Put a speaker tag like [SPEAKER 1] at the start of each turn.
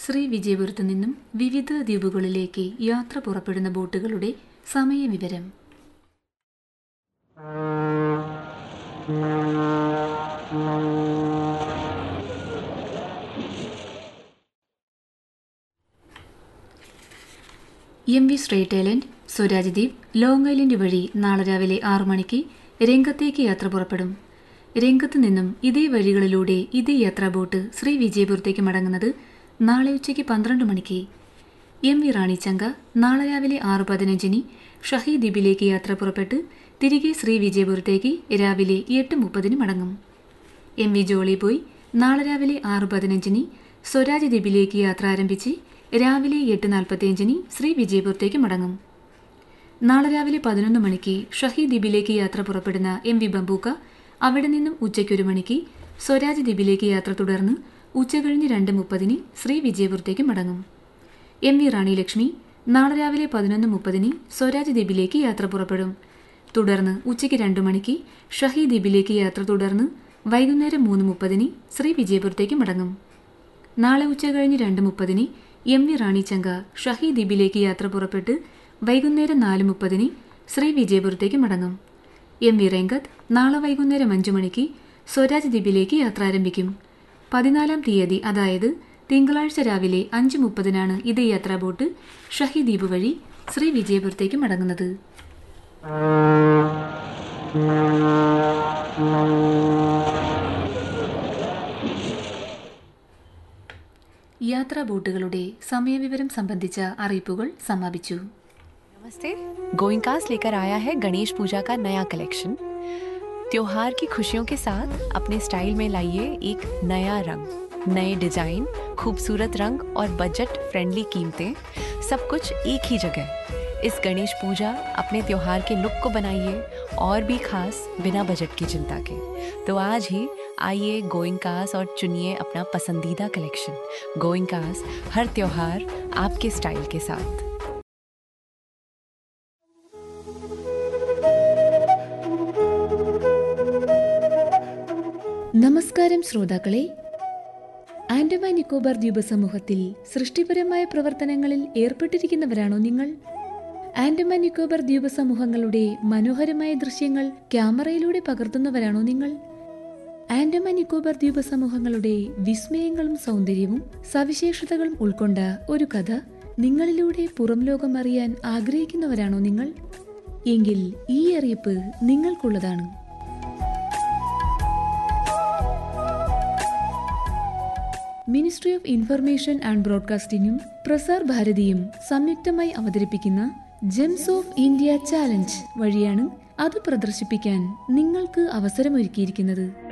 [SPEAKER 1] ശ്രീ വിജയപുരത്തു നിന്നും വിവിധ ദ്വീപുകളിലേക്ക് യാത്ര പുറപ്പെടുന്ന ബോട്ടുകളുടെ സമയവിവരം M V Strait Island Swaraj Dweep Long island വഴി നാളെ രാവിലെ ആറു മണിക്ക് രംഗത്തേക്ക് യാത്ര പുറപ്പെടും രംഗത്ത് നിന്നും ഇതേ വഴികളിലൂടെ ഇതേ യാത്രാ ബോട്ട് ശ്രീ വിജയപുരത്തേക്ക് മടങ്ങുന്നത് നാളെ ഉച്ചയ്ക്ക് പന്ത്രണ്ട് മണിക്ക് എം വി റാണിച്ചങ്ക നാളെ രാവിലെ ആറ് പതിനഞ്ചിന് ഷഹി ദ്വീപിലേക്ക് യാത്ര പുറപ്പെട്ട് തിരികെ ശ്രീ വിജയപുരത്തേക്ക് രാവിലെ എട്ട് മുപ്പതിന് മടങ്ങും എം വി ജോളി പോയി നാളെ രാവിലെ ആറ് പതിനഞ്ചിന് സ്വരാജ് ദ്വീപിലേക്ക് യാത്ര ആരംഭിച്ച് രാവിലെ എട്ട് നാൽപ്പത്തിയഞ്ചിന് ശ്രീ വിജയപുരത്തേക്ക് മടങ്ങും നാളെ രാവിലെ പതിനൊന്ന് മണിക്ക് ഷഹി ദ്വീപിലേക്ക് യാത്ര പുറപ്പെടുന്ന എം വി ബംബൂക്ക അവിടെ നിന്നും ഉച്ചയ്ക്കൊരു മണിക്ക് സ്വരാജ് ദ്വീപിലേക്ക് യാത്ര തുടർന്ന് ഉച്ചകഴിഞ്ഞ് രണ്ട് മുപ്പതിന് ശ്രീ വിജയപുരത്തേക്ക് മടങ്ങും എം വി റാണി ലക്ഷ്മി നാളെ രാവിലെ പതിനൊന്ന് മുപ്പതിന് സ്വരാജ് ദ്വീപിലേക്ക് യാത്ര പുറപ്പെടും തുടർന്ന് ഉച്ചയ്ക്ക് രണ്ടു മണിക്ക് ഷഹി ദ്വീപിലേക്ക് യാത്ര തുടർന്ന് വൈകുന്നേരം മൂന്ന് മുപ്പതിന് ശ്രീ വിജയപുരത്തേക്ക് മടങ്ങും നാളെ ഉച്ചകഴിഞ്ഞ് രണ്ട് മുപ്പതിന് എം വി റാണിച്ചങ്ക ഷഹി ദ്വീപിലേക്ക് യാത്ര പുറപ്പെട്ട് വൈകുന്നേരം നാല് മുപ്പതിന് ശ്രീ വിജയപുരത്തേക്ക് മടങ്ങും എം വി രംഗത്ത് നാളെ വൈകുന്നേരം അഞ്ചു മണിക്ക് സ്വരാജ് ദ്വീപിലേക്ക് യാത്ര ആരംഭിക്കും പതിനാലാം തീയതി അതായത് തിങ്കളാഴ്ച രാവിലെ അഞ്ച് മുപ്പതിനാണ് ഇതേ യാത്രാ ബോട്ട് ഷഹി ദ്വീപ് വഴി ശ്രീ വിജയപുരത്തേക്ക് മടങ്ങുന്നത് യാത്രാ ബോട്ടുകളുടെ സമയവിവരം സംബന്ധിച്ച അറിയിപ്പുകൾ സമാപിച്ചു
[SPEAKER 2] नमस्ते गोइंकास लेकर आया है गणेश पूजा का नया कलेक्शन त्योहार की खुशियों के साथ अपने स्टाइल में लाइए एक नया रंग नए डिजाइन खूबसूरत रंग और बजट फ्रेंडली कीमतें सब कुछ एक ही जगह इस गणेश पूजा अपने त्योहार के लुक को बनाइए और भी खास बिना बजट की चिंता के तो आज ही आइए गोइंग कास और चुनिए अपना पसंदीदा कलेक्शन गोइंग कास हर त्योहार आपके स्टाइल के साथ
[SPEAKER 1] നമസ്കാരം ശ്രോതാക്കളെ ആൻഡമാൻ നിക്കോബാർ ദ്വീപ സമൂഹത്തിൽ സൃഷ്ടിപരമായ പ്രവർത്തനങ്ങളിൽ ഏർപ്പെട്ടിരിക്കുന്നവരാണോ നിങ്ങൾ ആൻഡമാൻ നിക്കോബാർ ദ്വീപ സമൂഹങ്ങളുടെ മനോഹരമായ ദൃശ്യങ്ങൾ ക്യാമറയിലൂടെ പകർത്തുന്നവരാണോ നിങ്ങൾ ആൻഡമാൻ നിക്കോബാർ ദ്വീപ സമൂഹങ്ങളുടെ വിസ്മയങ്ങളും സൗന്ദര്യവും സവിശേഷതകളും ഉൾക്കൊണ്ട ഒരു കഥ നിങ്ങളിലൂടെ പുറം ലോകം അറിയാൻ ആഗ്രഹിക്കുന്നവരാണോ നിങ്ങൾ എങ്കിൽ ഈ അറിയിപ്പ് നിങ്ങൾക്കുള്ളതാണ് മിനിസ്ട്രി ഓഫ് ഇൻഫർമേഷൻ ആൻഡ് ബ്രോഡ്കാസ്റ്റിംഗും പ്രസാർ ഭാരതിയും സംയുക്തമായി അവതരിപ്പിക്കുന്ന ജെംസ് ഓഫ് ഇന്ത്യ ചാലഞ്ച് വഴിയാണ് അത് പ്രദർശിപ്പിക്കാൻ നിങ്ങൾക്ക് അവസരമൊരുക്കിയിരിക്കുന്നത്